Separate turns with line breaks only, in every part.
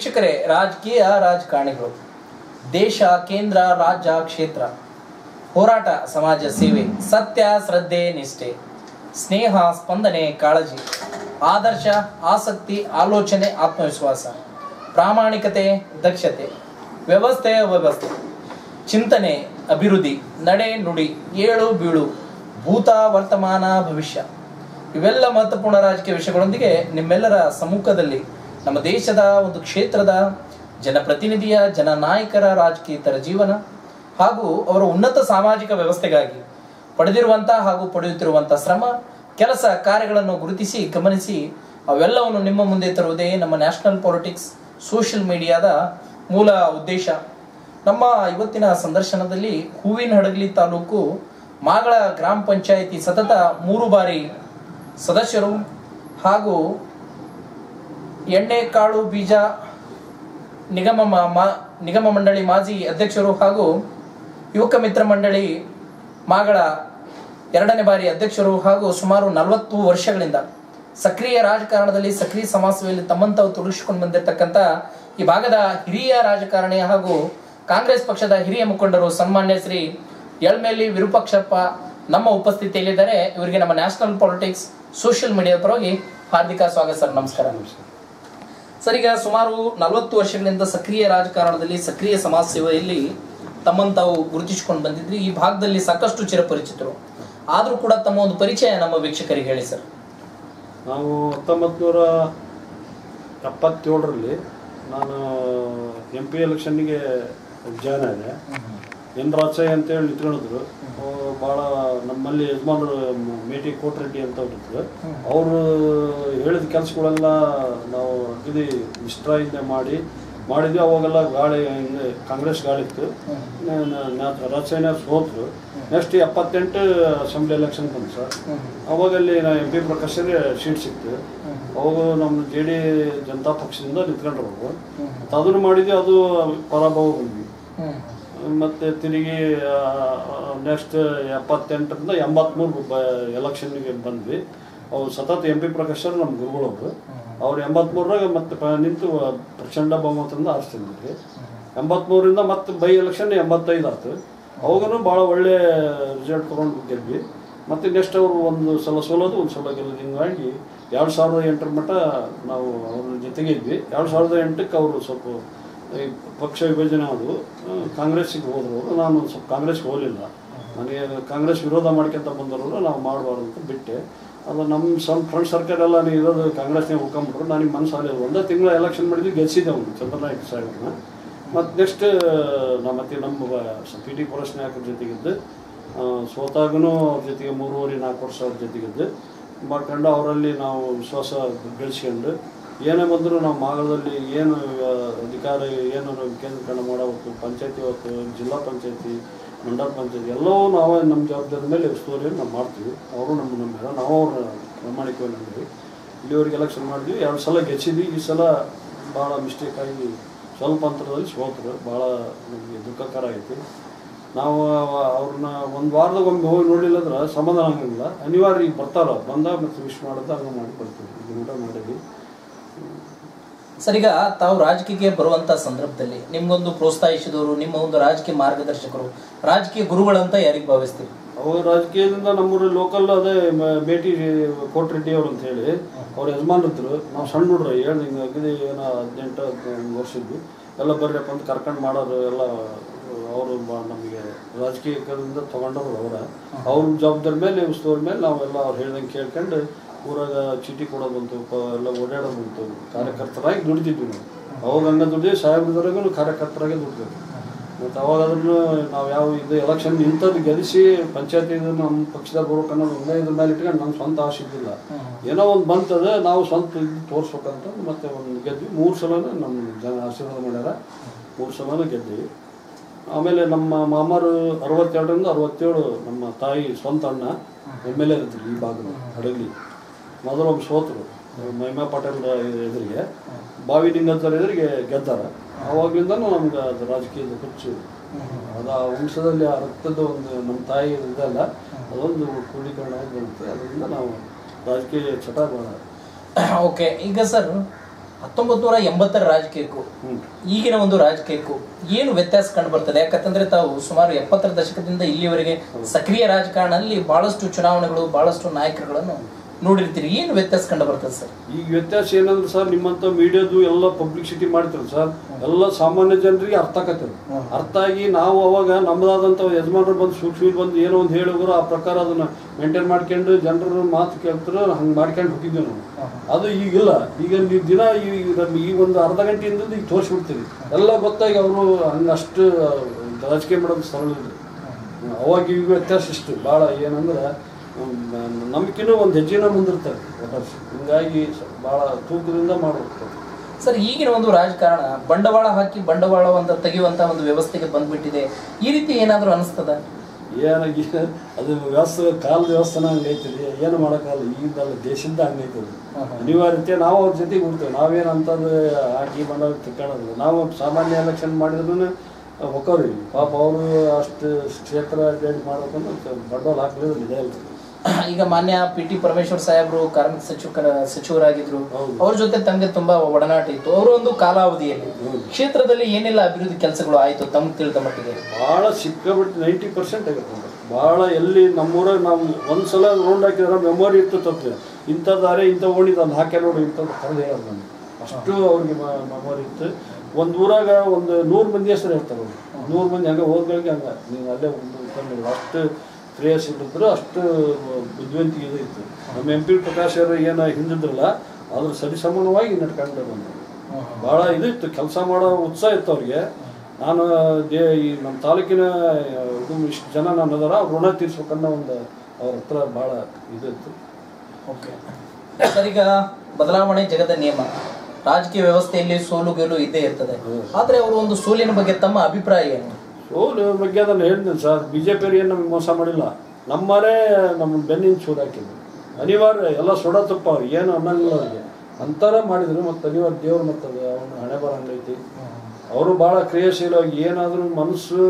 ವೀಕ್ಷಕರೇ ರಾಜಕೀಯ ರಾಜಕಾರಣಿಗಳು ದೇಶ ಕೇಂದ್ರ ರಾಜ್ಯ ಕ್ಷೇತ್ರ ಹೋರಾಟ ಸಮಾಜ ಸೇವೆ ಸತ್ಯ ಶ್ರದ್ಧೆ ನಿಷ್ಠೆ ಸ್ನೇಹ ಸ್ಪಂದನೆ ಕಾಳಜಿ ಆದರ್ಶ ಆಸಕ್ತಿ ಆಲೋಚನೆ ಆತ್ಮವಿಶ್ವಾಸ ಪ್ರಾಮಾಣಿಕತೆ ದಕ್ಷತೆ ವ್ಯವಸ್ಥೆ ವ್ಯವಸ್ಥೆ ಚಿಂತನೆ ಅಭಿವೃದ್ಧಿ ನಡೆ ನುಡಿ ಏಳು ಬೀಳು ಭೂತ ವರ್ತಮಾನ ಭವಿಷ್ಯ ಇವೆಲ್ಲ ಮಹತ್ವಪೂರ್ಣ ರಾಜಕೀಯ ವಿಷಯಗಳೊಂದಿಗೆ ನಿಮ್ಮೆಲ್ಲರ ಸಮ್ಮುಖದಲ್ಲಿ ನಮ್ಮ ದೇಶದ ಒಂದು ಕ್ಷೇತ್ರದ ಜನಪ್ರತಿನಿಧಿಯ ಜನನಾಯಕರ ರಾಜಕೀಯತರ ಜೀವನ ಹಾಗೂ ಅವರ ಉನ್ನತ ಸಾಮಾಜಿಕ ವ್ಯವಸ್ಥೆಗಾಗಿ ಪಡೆದಿರುವಂತಹ ಹಾಗೂ ಪಡೆಯುತ್ತಿರುವಂತಹ ಶ್ರಮ ಕೆಲಸ ಕಾರ್ಯಗಳನ್ನು ಗುರುತಿಸಿ ಗಮನಿಸಿ ಅವೆಲ್ಲವನ್ನು ನಿಮ್ಮ ಮುಂದೆ ತರುವುದೇ ನಮ್ಮ ನ್ಯಾಷನಲ್ ಪಾಲಿಟಿಕ್ಸ್ ಸೋಷಿಯಲ್ ಮೀಡಿಯಾದ ಮೂಲ ಉದ್ದೇಶ ನಮ್ಮ ಇವತ್ತಿನ ಸಂದರ್ಶನದಲ್ಲಿ ಹೂವಿನ ಹಡಗಲಿ ತಾಲೂಕು ಮಾಗಳ ಗ್ರಾಮ ಪಂಚಾಯಿತಿ ಸತತ ಮೂರು ಬಾರಿ ಸದಸ್ಯರು ಹಾಗೂ ಎಣ್ಣೆ ಕಾಳು ಬೀಜ ನಿಗಮ ಮ- ಮ- ನಿಗಮ ಮಂಡಳಿ ಮಾಜಿ ಅಧ್ಯಕ್ಷರು ಹಾಗೂ ಯುವಕ ಮಿತ್ರ ಮಂಡಳಿ ಮಾಗಳ ಎರಡನೇ ಬಾರಿ ಅಧ್ಯಕ್ಷರು ಹಾಗೂ ಸುಮಾರು ನಲವತ್ತು ವರ್ಷಗಳಿಂದ ಸಕ್ರಿಯ ರಾಜಕಾರಣದಲ್ಲಿ ಸಕ್ರಿಯ ಸಮಾಜ ಸೇವೆಯಲ್ಲಿ ತಮ್ಮನ್ನು ತಾವು ತೊಡಗಿಸಿಕೊಂಡು ಬಂದಿರತಕ್ಕಂಥ ಈ ಭಾಗದ ಹಿರಿಯ ರಾಜಕಾರಣಿ ಹಾಗೂ ಕಾಂಗ್ರೆಸ್ ಪಕ್ಷದ ಹಿರಿಯ ಮುಖಂಡರು ಸನ್ಮಾನ್ಯ ಶ್ರೀ ಎಳ್ಮೇಲಿ ವಿರೂಪಾಕ್ಷಪ್ಪ ನಮ್ಮ ಉಪಸ್ಥಿತಿಯಲ್ಲಿದ್ದಾರೆ ಇವರಿಗೆ ನಮ್ಮ ನ್ಯಾಷನಲ್ ಪಾಲಿಟಿಕ್ಸ್ ಸೋಷಿಯಲ್ ಮೀಡಿಯಾದ ಪರವಾಗಿ ಹಾರ್ದಿಕ ಸ್ವಾಗತ ಸರ್ ನಮಸ್ಕಾರ ಸರ್ ಈಗ ಸುಮಾರು ನಲವತ್ತು ವರ್ಷಗಳಿಂದ ಸಕ್ರಿಯ ರಾಜಕಾರಣದಲ್ಲಿ ಸಕ್ರಿಯ ಸಮಾಜ ಸೇವೆಯಲ್ಲಿ ತಮ್ಮನ್ನು ತಾವು ಗುರುತಿಸಿಕೊಂಡು ಬಂದಿದ್ರಿ ಈ ಭಾಗದಲ್ಲಿ ಸಾಕಷ್ಟು ಚಿರಪರಿಚಿತರು ಆದರೂ ಕೂಡ ತಮ್ಮ ಒಂದು ಪರಿಚಯ ನಮ್ಮ ವೀಕ್ಷಕರಿಗೆ ಹೇಳಿ ಸರ್
ನಾವು ಹತ್ತೊಂಬತ್ತು ನೂರ ಎಪ್ಪತ್ತೇಳರಲ್ಲಿ ನಾನು ಎಂ ಪಿ ಎಲೆಕ್ಷನ್ನಿಗೆ ಜಾಯ್ನ್ ಆದೆ ಎನ್ ರಾಚಯ್ಯ ಅಂತೇಳಿ ನಿಂತ್ಕೊಂಡಿದ್ರು ಅವ್ರು ಭಾಳ ನಮ್ಮಲ್ಲಿ ಯಜಮಾನರು ಮೇಟಿ ಕೋಟ್ರೆಡ್ಡಿ ಅಂತ ಇದ್ರು ಅವರು ಹೇಳಿದ ಕೆಲಸಗಳೆಲ್ಲ ನಾವು ಅಗದಿ ನಿಷ್ಠಾಯಿಂದ ಮಾಡಿ ಮಾಡಿದ್ವಿ ಅವಾಗೆಲ್ಲ ಗಾಳಿ ಹಿಂಗೆ ಕಾಂಗ್ರೆಸ್ ಗಾಳಿ ಇತ್ತು ರಾಜಸೇನ ಸೋತರು ನೆಕ್ಸ್ಟ್ ಎಪ್ಪತ್ತೆಂಟು ಅಸೆಂಬ್ಲಿ ಎಲೆಕ್ಷನ್ ಬಂತು ಸರ್ ಅವಾಗ ಅಲ್ಲಿ ನಾ ಎಂ ಪಿ ಪ್ರಕಾಶರಿಗೆ ಸೀಟ್ ಸಿಕ್ತು ಅವಾಗ ನಮ್ಮ ಜೆ ಡಿ ಜನತಾ ಪಕ್ಷದಿಂದ ನಿಂತ್ಕೊಂಡ್ರು ಅವರು ಮತ್ತು ಅದನ್ನು ಮಾಡಿದ್ವಿ ಅದು ಪರಾಭವ ಬಂದ್ವಿ ಮತ್ತೆ ತಿರುಗಿ ನೆಕ್ಸ್ಟ್ ಎಪ್ಪತ್ತೆಂಟರಿಂದ ಎಂಬತ್ಮೂರು ಬ ಎಲೆಕ್ಷನ್ಗೆ ಬಂದ್ವಿ ಅವ್ರು ಸತತ ಎಂ ಪಿ ಪ್ರಕಾಶ್ ನಮ್ಮ ಗುರುಗಳವರು ಅವ್ರು ಎಂಬತ್ಮೂರಾಗ ಮತ್ತೆ ಪ- ನಿಂತು ಪ್ರಚಂಡ ಬಹುಮತದಿಂದ ಆರಿಸ್ತಿದ್ರಿ ಎಂಬತ್ಮೂರಿಂದ ಮತ್ತೆ ಬೈ ಎಲೆಕ್ಷನ್ ಎಂಬತ್ತೈದು ಆಯ್ತು ಅವಾಗೂ ಭಾಳ ಒಳ್ಳೆ ರಿಸಲ್ಟ್ ತೊಗೊಂಡು ಗೆದ್ವಿ ಮತ್ತೆ ನೆಕ್ಸ್ಟ್ ಅವರು ಒಂದು ಸಲ ಸೋಲೋದು ಒಂದು ಸಲ ಗೆಲ್ಲೋದು ಹಿಂಗಾಗಿ ಎರಡು ಸಾವಿರದ ಎಂಟರ ಮಟ್ಟ ನಾವು ಅವ್ರ ಜೊತೆಗೆ ಇದ್ವಿ ಎರಡು ಸಾವಿರದ ಎಂಟಕ್ಕೆ ಅವರು ಸ್ವಲ್ಪ ಈ ಪಕ್ಷ ವಿಭಜನೆ ಅದು ಆ, ಕಾಂಗ್ರೆಸ್ಸಿಗೆ ಹೋದ್ರು ಅವರು ನಾನು ಸ್ವಲ್ಪ ಕಾಂಗ್ರೆಸ್ಗೆ ಹೋಗಲಿಲ್ಲ ನನಗೆ ಕಾಂಗ್ರೆಸ್ ವಿರೋಧ ಮಾಡ್ಕೊಂತ ಬಂದವರು ನಾವು ಮಾಡಬಾರ್ದು ಅಂತ ಬಿಟ್ಟೆ ಅದು ನಮ್ಮ ಸ್ವಲ್ಪ ಫ್ರೆಂಡ್ ಸರ್ಕಲ್ ಎಲ್ಲ ನೀವು ಇರೋದು ಕಾಂಗ್ರೆಸ್ನಾಗ ಉಳ್ಕೊಂಬಿಟ್ರು ನನಗೆ ಮನಸ್ಸು ಆಗಲಿಲ್ಲ ಒಂದೇ ತಿಂಗಳ ಎಲೆಕ್ಷನ್ ಮಾಡಿದ್ವಿ ಗೆಲ್ಸಿದ್ದೆ ಅವ್ನು ಚಂದ್ರನಾಯಕ್ ಸಾಹೇಬ್ರನ್ನ ಮತ್ತು ನೆಕ್ಸ್ಟ್ ನಾವು ಮತ್ತೆ ನಮ್ಮ ಪಿ ಟಿ ಪುರಸ್ ನಾಯಕರ ಜೊತೆಗಿದ್ದು ಆ, ಸೋತಾಗೂ ಅವ್ರ ಜೊತೆಗೆ ಮೂರುವರೆ ನಾಲ್ಕು ವರ್ಷ ಅವ್ರ ಜೊತೆಗಿದ್ದು ಮಾಡ್ಕೊಂಡು ಅವರಲ್ಲಿ ನಾವು ವಿಶ್ವಾಸ ಗಳಿಸ್ಕೊಂಡು ಏನೇ ಬಂದರೂ ನಾವು ಮಾಗಡದಲ್ಲಿ ಏನು ಆ, ಅಧಿಕಾರ ಏನು ನಾವು ಕೇಂದ್ರೀಕರಣ ಮಾಡಬೇಕು ಪಂಚಾಯತಿ ಹೊತ್ತು ಜಿಲ್ಲಾ ಪಂಚಾಯತಿ ಮಂಡಲ ಪಂಚಾಯತಿ ಎಲ್ಲವೂ ನಾವೇ ನಮ್ಮ ಜವಾಬ್ದಾರಿ ಮೇಲೆ ಉಸ್ತುವಾರಿಯನ್ನು ನಾವು ಮಾಡ್ತೀವಿ ಅವರು ನಮ್ಮ ನಮ್ಮ ನಾವು ಅವ್ರ ಪ್ರಾಮಾಣಿಕವಾಗಿ ನಂಬಿದ್ವಿ ಇಲ್ಲಿವರೆಗೆ ಎಲೆಕ್ಷನ್ ಮಾಡಿದ್ವಿ ಎರಡು ಸಲ ಗೆಚ್ಚಿದ್ವಿ ಈ ಸಲ ಭಾಳ ಮಿಸ್ಟೇಕ್ ಆಗಿ ಸ್ವಲ್ಪ ಅಂತರದಲ್ಲಿ ಸೋತರು ಭಾಳ ನಮಗೆ ದುಃಖಕರ ಐತಿ ನಾವು ಅವ್ರನ್ನ ಒಂದು ವಾರದಾಗ ಒಮ್ಮೆ ಹೋಗಿ ನೋಡಲಿಲ್ಲ ಅಂದ್ರೆ ಸಮಾಧಾನ ಆಗಂಗಿಲ್ಲ ಅನಿವಾರ್ಯ ಈಗ ಬರ್ತಾರ ಬಂದಾಗ ಮತ್ತೆ ವಿಶ್ ಮಾಡೋದು ಹಂಗೆ ಮಾಡಿ ಬರ್ತೀವಿ ಇದು ಊಟ ಮಾಡಿದ್ವಿ
ಸರ್ ಈಗ ತಾವು ರಾಜಕೀಯಕ್ಕೆ ಬರುವಂತ ಸಂದರ್ಭದಲ್ಲಿ ನಿಮ್ಗೊಂದು ಪ್ರೋತ್ಸಾಹಿಸಿದವರು ನಿಮ್ಮ ಒಂದು ರಾಜಕೀಯ ಮಾರ್ಗದರ್ಶಕರು ರಾಜಕೀಯ ಗುರುಗಳಂತ ಯಾರಿಗೆ ಭಾವಿಸ್ತೀರಿ
ಅವಾಗ ರಾಜಕೀಯದಿಂದ ನಮ್ಮೂರು ಲೋಕಲ್ ಅದೇ ಮ- ಭೇಟಿ ಕೋಟ್ರೆಡ್ಡಿ ಅವರು ಅಂತ ಹೇಳಿ ಅವ್ರ ಯಜಮಾನ್ರಿದ್ರು ನಾವು ಸಣ್ಣ ಹುಡ್ರು ಹೇಳ್ದು ಹಿಂಗೆ ಅಗದಿ ಏನೋ ಹದಿನೆಂಟು ಹದಿನೈದು ವರ್ಷ ಇದ್ವಿ ಎಲ್ಲ ಬರ್ರಪ್ಪ ಅಂತ ಕರ್ಕೊಂಡು ಮಾಡೋರು ಎಲ್ಲ ಅವರು ನಮಗೆ ರಾಜಕೀಯದಿಂದ ತಗೊಂಡವ್ರು ಅವರ ಅವ್ರ ಜವಾಬ್ದಾರಿ ಮೇಲೆ ಉಸ್ತುವಾರಿ ಮೇಲೆ ನಾವೆಲ್ಲ ಅವ್ರು ಹೇಳ್ದಂಗೆ ಕೇಳ್ಕೊಂಡು ಊರಾಗ ಚೀಟಿ ಕೊಡೋದು ಬಂತು ಪ- ಎಲ್ಲ ಓಡಾಡೋದು ಬಂತು ಕಾರ್ಯಕರ್ತರಾಗಿ ದುಡಿತಿದ್ವಿ ನಾವು ಅವಾಗ ಹಂಗೆ ದುಡ್ಡಿ ಸಾಹೇಬ್ರದವರೆಗೂ ಕಾರ್ಯಕರ್ತರಾಗೆ ದುಡ್ದಿದ್ವಿ ಮತ್ತು ಅವಾಗಾದ್ರೂ ನಾವು ಯಾವ ಇದು ಎಲೆಕ್ಷನ್ ನಿಂತದ್ದು ಗೆಲ್ಲಿಸಿ ಪಂಚಾಯತಿ ಇದು ನಮ್ಮ ಪಕ್ಷದಾಗ ಬರ್ಬೇಕು ಅನ್ನೋದು ಒಂದೇ ಇದ್ರ ಮೇಲೆ ಇಟ್ಕೊಂಡು ನಮ್ಮ ಸ್ವಂತ ಆಸೆ ಇದ್ದಿಲ್ಲ ಏನೋ ಒಂದು ಬಂತದ ನಾವು ಸ್ವಂತ ಇದು ತೋರಿಸ್ಬೇಕಂತ ಮತ್ತೆ ಒಂದು ಗೆದ್ವಿ ಮೂರು ಸಲನೂ ನಮ್ಮ ಜನ ಆಶೀರ್ವಾದ ಮಾಡ್ಯಾರ ಮೂರು ಸಲನೂ ಗೆದ್ವಿ ಆಮೇಲೆ ನಮ್ಮ ಮಾಮಾರು ಅರವತ್ತೆರಡರಿಂದ ಅರವತ್ತೇಳು ನಮ್ಮ ತಾಯಿ ಸ್ವಂತ ಅಣ್ಣ ಎಮ್ ಎಲ್ ಎ ಇರ್ತಿದ್ರು ಈ ಭಾಗದ ಹಡಗಲಿ ಮೊದಲು ಒಬ್ಬ ಸೋತರು ಮಹಿಮಾ ಪಾಟೀಲ್ ಎದುರಿಗೆ ಬಾವಿ ಲಿಂಗಂತರ ಎದುರಿಗೆ ಗೆದ್ದಾರ ಆವಾಗ್ಲಿಂದನೂ ನಮ್ಗೆ ಅದು ರಾಜಕೀಯದ ಹುಚ್ಚು ಅದು ಆ ವಂಶದಲ್ಲಿ ಆ ರಕ್ತದ ಒಂದು ನಮ್ಮ ತಾಯಿ ಇದಲ್ಲ ಅದೊಂದು ಕ್ರೋಢೀಕರಣ ಆಗಿ ಬರುತ್ತೆ ಅದರಿಂದ ನಾವು ರಾಜಕೀಯ ಚಟ ಭಾಳ
ಓಕೆ ಈಗ ಸರ್ ಹತ್ತೊಂಬತ್ತು ನೂರ ಎಂಬತ್ತರ ರಾಜಕೀಯಕ್ಕೂ
ಹ್ಞೂ
ಈಗಿನ ಒಂದು ರಾಜಕೀಯಕ್ಕೂ ಏನು ವ್ಯತ್ಯಾಸ ಕಂಡು ಬರ್ತದೆ ಯಾಕಂತಂದ್ರೆ ತಾವು ಸುಮಾರು ಎಪ್ಪತ್ತರ ದಶಕದಿಂದ ಇಲ್ಲಿವರೆಗೆ ಸಕ್ರಿಯ ರಾಜಕಾರಣದಲ್ಲಿ ಬಹಳಷ್ಟು ಚುನಾವಣೆಗಳು ಬಹಳಷ್ಟು ನಾಯಕರುಗಳನ್ನು ನೋಡಿರ್ತೀರಿ ಏನು ವ್ಯತ್ಯಾಸ ಕಂಡು ಬರ್ತದೆ ಸರ್
ಈಗ ವ್ಯತ್ಯಾಸ ಏನಂದ್ರೆ ಸರ್ ನಿಮ್ಮಂತ ಮೀಡಿಯಾದು ಎಲ್ಲ ಪಬ್ಲಿಸಿಟಿ ಮಾಡ್ತಾರೆ ಸರ್ ಎಲ್ಲ ಸಾಮಾನ್ಯ ಜನರಿಗೆ ಅರ್ಥ ಆಕತ್ತದ
ಹ್ಮ್.
ಅರ್ಥ ಆಗಿ ನಾವು ಅವಾಗ ನಮ್ಮದಾದಂಥ ಯಜಮಾನರು ಬಂದು ಸೂಕ್ಷ್ಮ ಬಂದು ಏನೋ ಒಂದು ಹೇಳಿದ್ರು ಆ ಪ್ರಕಾರ ಅದನ್ನ ಮೇಂಟೈನ್ ಮಾಡ್ಕೊಂಡು ಜನರ ಮಾತು ಕೇಳ್ತಾರೆ ಹಂಗೆ ಮಾಡ್ಕೊಂಡು ಹೋಗಿದ್ವಿ ನಾವು ಅದು ಈಗಿಲ್ಲ ಈಗ ನೀವು ದಿನ ಈ ನಮ್ಗೆ ಈ ಒಂದು ಅರ್ಧ ಗಂಟೆಯಿಂದ ಈಗ ತೋರಿಸ್ಬಿಡ್ತೀವಿ ಎಲ್ಲ ಗೊತ್ತಾಗಿ ಅವರು ಹಂಗೆ ಅಷ್ಟು ರಾಜಕೀಯ ಮಾಡೋದು ಸರಳ ಇಲ್ಲ ಅವಾಗ ಈಗ ವ್ಯತ್ಯಾಸ ಇಷ್ಟು ಭಾಳ ಏನಂದ್ರೆ ನಮ್ಗಿನ್ನೂ ಒಂದು ಹೆಜ್ಜೆನ ಮುಂದಿರ್ತಾರೆ ವೋಟರ್ಸ್ ಹಿಂಗಾಗಿ ಭಾಳ ತೂಕದಿಂದ ಮಾಡ್ಬೇಕು
ಸರ್ ಈಗಿನ ಒಂದು ರಾಜಕಾರಣ ಬಂಡವಾಳ ಹಾಕಿ ಬಂಡವಾಳವನ್ನು ತೆಗೆಯುವಂತ ಒಂದು ವ್ಯವಸ್ಥೆಗೆ ಬಂದ್ಬಿಟ್ಟಿದೆ ಈ ರೀತಿ ಏನಾದರೂ ಅನಿಸ್ತದ
ಏನಾಗಿ ಅದು ವ್ಯವಸ್ಥೆ ಕಾಲ ವ್ಯವಸ್ಥೆನ ಹಂಗೈತಿದೆ ಏನು ಮಾಡೋಕ್ಕಾಗಲ್ಲ ಈಗಿಂದಲ್ಲ ದೇಶದಿಂದ ಹಂಗೈತದೆ ಅನಿವಾರ್ಯತೆ ನಾವು ಅವ್ರ ಜೊತೆಗೆ ಬಿಡ್ತೇವೆ ನಾವೇನು ಅಂತಂದು ಹಾಕಿ ಬಂದಾಗ ತಿಕ್ಕೊಳ್ಳೋದಿಲ್ಲ ನಾವು ಸಾಮಾನ್ಯ ಎಲೆಕ್ಷನ್ ಮಾಡಿದ್ರು ಹೊಕ್ಕವ್ರಿ ಪಾಪ ಅವರು ಅಷ್ಟು ಕ್ಷೇತ್ರ ಅಡ್ಡಾಡಿ ಮಾಡ್ಬೇಕಂದ್ರೆ ಬಂಡವಾಳ ಹಾಕಲಿಲ್ಲ ನಿಜ ಇಲ್ಲ
ಈಗ ಮಾನ್ಯ ಪಿ ಟಿ ಪರಮೇಶ್ವರ್ ಸಾಹೇಬರು ಕಾರ್ಮಿಕ ಸಚಿವರ ಸಚಿವರಾಗಿದ್ರು
ಹೌದು.
ಅವ್ರ ಜೊತೆ ತಮಗೆ ತುಂಬಾ ಒಡನಾಟ ಇತ್ತು ಅವರು ಒಂದು ಕಾಲಾವಧಿಯಲ್ಲಿ
ಹೌದು.
ಕ್ಷೇತ್ರದಲ್ಲಿ ಏನೆಲ್ಲ ಅಭಿವೃದ್ಧಿ ಕೆಲಸಗಳು ಆಯ್ತು ತಮ್ಗೆ ತಿಳಿದ ಮಟ್ಟಿಗೆ
ಭಾಳ ಸಿಕ್ಕಾಬಿಟ್ಟು ನೈಂಟಿ ಪರ್ಸೆಂಟ್ ಆಗತ್ತೆ ನೋಡಿ ಭಾಳ ಎಲ್ಲಿ ನಮ್ಮೂರಾಗ ನಾವು ಒಂದ್ಸಲ ರೌಂಡ್ ಹಾಕಿದ್ರೆ ಮೆಮೊರಿ ಇತ್ತು ತಪ್ಪು ಇಂಥ ದಾರೆ ಇಂಥ ಓಣಿ ತಂದು ಹಾಕ್ಯ ನೋಡಿ ಇಂಥದ್ದು ಕರೆದು ಹೇಳೋದು ನನಗೆ ಅಷ್ಟು ಅವ್ರಿಗೆ ಮೆಮೊರಿ ಇತ್ತು ಒಂದು ಊರಾಗ ಒಂದು ನೂರು ಮಂದಿ ಹೆಸರು ಹೇಳ್ತಾರೆ ಅವ್ರು ನೂರು ಮಂದಿ ಹಂಗೆ ಹೋದ್ಗಳಿಗೆ ಹಂಗೆ ನೀವು ಅಲ್ಲೇ ಒಂದು ತಂದಿಲ್ಲ ಅಷ್ಟು ಕ್ರಿಯಾಶೀಲಿದ್ರು ಅಷ್ಟು ಬುದ್ಧಿವಂತಿಕೆ ಇದು ಇತ್ತು ನಮ್ಮ ಎಂ ಪಿ ಪ್ರಕಾಶ್ ಅವರು ಏನು ಹಿಂದಿದ್ರಲ್ಲ ಅದ್ರ ಸರಿಸಮಾನವಾಗಿ ನಡ್ಕೊಂಡು ಬಂದರು ಭಾಳ ಇದು ಇತ್ತು ಕೆಲಸ ಮಾಡೋ ಉತ್ಸಾಹ ಇತ್ತು ಅವ್ರಿಗೆ ನಾನು ದೇ ಈ ನಮ್ಮ ತಾಲೂಕಿನ ಇದು ಇಷ್ಟು ಜನ ನಾನು ಅದಾರ ಅವ್ರ ಋಣ ತೀರ್ಸ್ಬೇಕನ್ನೋ ಒಂದು ಅವ್ರ ಹತ್ರ ಭಾಳ ಇದು ಇತ್ತು
ಓಕೆ ಸರ್ ಈಗ ಬದಲಾವಣೆ ಜಗದ ನಿಯಮ ರಾಜಕೀಯ ವ್ಯವಸ್ಥೆಯಲ್ಲಿ ಸೋಲು ಗೆಲು ಇದ್ದೇ ಇರ್ತದೆ ಆದ್ರೆ ಅವರು ಒಂದು ಸೋಲಿನ ಬಗ್ಗೆ ತಮ್ಮ ಅಭಿಪ್ರಾಯ ಏನು
ಸೋಲು ಬಗ್ಗೆ ಅದನ್ನು ಹೇಳ್ತೀನಿ ಸರ್ ಬಿ ಜೆ ಪಿಯವ್ರು ಏನು ನಮಗೆ ಮೋಸ ಮಾಡಿಲ್ಲ ನಮ್ಮನೇ ನಮ್ಮ ಬೆನ್ನಿನ ಚೂರು ಹಾಕಿದ್ರು ಅನಿವಾರ್ಯ ಎಲ್ಲ ಸುಡ ತುಪ್ಪ ಅವ್ರಿಗೆ ಏನು ಅನ್ನಂಗಿಲ್ಲ ಅವ್ರಿಗೆ ಅಂತಾರ ಮಾಡಿದ್ರು ಮತ್ತು ಅನಿವಾರ್ಯ ದೇವ್ರು ಮತ್ತು ಅದು ಅವನ ಹಣೆ ಬರಂಗೈತಿ ಅವರು ಭಾಳ ಕ್ರಿಯಾಶೀಲವಾಗಿ ಏನಾದರೂ ಮನಸ್ಸು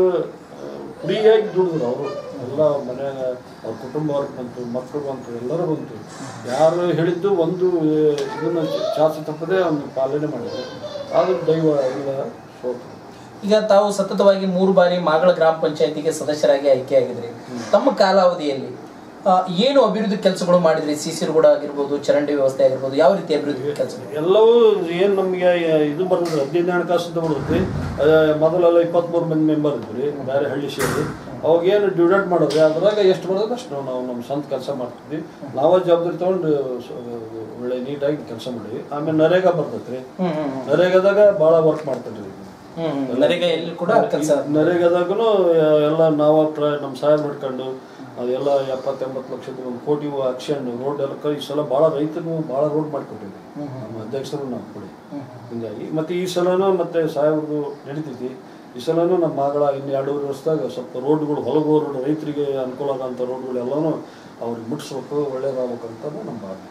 ಫ್ರೀಯಾಗಿ ದುಡಿದ್ರು ಅವರು ಎಲ್ಲ ಮನ್ಯಾಗ ಅವ್ರ ಕುಟುಂಬ ಅವ್ರಿಗೆ ಬಂತು ಮಕ್ಕಳು ಬಂತು ಎಲ್ಲರೂ ಬಂತು ಯಾರು ಹೇಳಿದ್ದು ಒಂದು ಇದನ್ನು ಚಾಚು ತಪ್ಪದೆ ಒಂದು ಪಾಲನೆ ಮಾಡಿದ್ರು ಆದರೂ ದೈವ ಇಲ್ಲ ಸೋತು
ಈಗ ತಾವು ಸತತವಾಗಿ ಮೂರು ಬಾರಿ ಮಾಗಳ ಗ್ರಾಮ ಪಂಚಾಯತಿಗೆ ಸದಸ್ಯರಾಗಿ ಆಯ್ಕೆಯಾಗಿದ್ರಿ ತಮ್ಮ ಕಾಲಾವಧಿಯಲ್ಲಿ ಆ, ಏನು ಅಭಿವೃದ್ಧಿ ಕೆಲಸಗಳು ಮಾಡಿದ್ರಿ ಸಿ ಸಿ ರೋಡ್ ಆಗಿರ್ಬೋದು ಚರಂಡಿ ವ್ಯವಸ್ಥೆ ಆಗಿರ್ಬೋದು ಯಾವ ರೀತಿ ಅಭಿವೃದ್ಧಿ ಕೆಲಸಗಳು
ಎಲ್ಲವೂ ಏನು ನಮಗೆ ಇದು ಬರ್ತದೆ ಹದಿನೈದು ಹಣಕಾಸು ಅಂತ ಬರ್ತೈತಿ ಅದೇ ಮೊದಲೆಲ್ಲ ಇಪ್ಪತ್ತ್ಮೂರು ಮಂದಿ ಮೆಂಬರ್ ಇದ್ರಿ ಬೇರೆ ಹಳ್ಳಿ ಸೇರಿ ಅವಾಗ ಏನು ಡಿವೈಡ್ ಮಾಡಿದ್ರೆ ಅದ್ರಾಗ ಎಷ್ಟು ಬರ್ತದೆ ಅಷ್ಟು ನಾವು ನಾವು ನಮ್ಮ ಸ್ವಂತ ಕೆಲಸ ಮಾಡ್ತಿದ್ವಿ ನಾವೇ ಜವಾಬ್ದಾರಿ ತೊಗೊಂಡು ಸ- ಒಳ್ಳೆ ನೀಟಾಗಿ ಕೆಲಸ ಮಾಡಿವಿ ಆಮೇಲೆ ನರೇಗಾ ಬರ್ತೈತ್ರಿ
ಹ್ಮ್ ಹ್ಮ್
ನರೇಗಾದಾಗ ಭಾಳ ವರ್ಕ್ ಮಾಡ್ತಿದ್ರಿ
ಹ್ಮ್ ಹ್ಮ್ ನರೇಗಾಯಲ್ಲಿ ಕೂಡ ಕೆಲಸ
ನರೇಗಾದಾಗೂ ಎಲ್ಲ ನಾವು ಪ್ರ ನಮ್ಮ ಸಹಾಯ ಮಾಡ್ಕೊಂಡು ಅದೆಲ್ಲ ಎಪ್ಪತ್ತೆಂಬತ್ತು ಲಕ್ಷದ ಒಂದು ಕೋಟಿ ಅಕ್ಷನ್ ರೋಡ್ ಎಲ್ಲ ಕ- ಈ ಸಲ ಭಾಳ ರೈತರು ಭಾಳ ರೋಡ್ ಮಾಡಿಕೊಟ್ಟಿವಿ ನಮ್ಮ ಅಧ್ಯಕ್ಷರು ನಾವು ಕೊಡಿ ಹಿಂಗಾಗಿ ಮತ್ತೆ ಈ ಸಲನೂ ಮತ್ತೆ ಸಾಹೇಬ್ರದ್ದು ನಡೀತೈತಿ ಈ ಸಲನೂ ನಮ್ಮ ಮಗಳ ಇನ್ನು ಎರಡೂವರೆ ವರ್ಷದಾಗ ಸ್ವಲ್ಪ ರೋಡ್ಗಳು ಹೊಲಗೋರು ರೈತರಿಗೆ ಅನುಕೂಲ ಆಗೋಂಥ ರೋಡ್ಗಳು ಎಲ್ಲನೂ ಅವ್ರಿಗೆ ಮುಟ್ಟಿಸ್ಬೇಕು ಒಳ್ಳೇದಾಗಬೇಕು ಅಂತ ನಮ್ಮ ಭಾವನೆ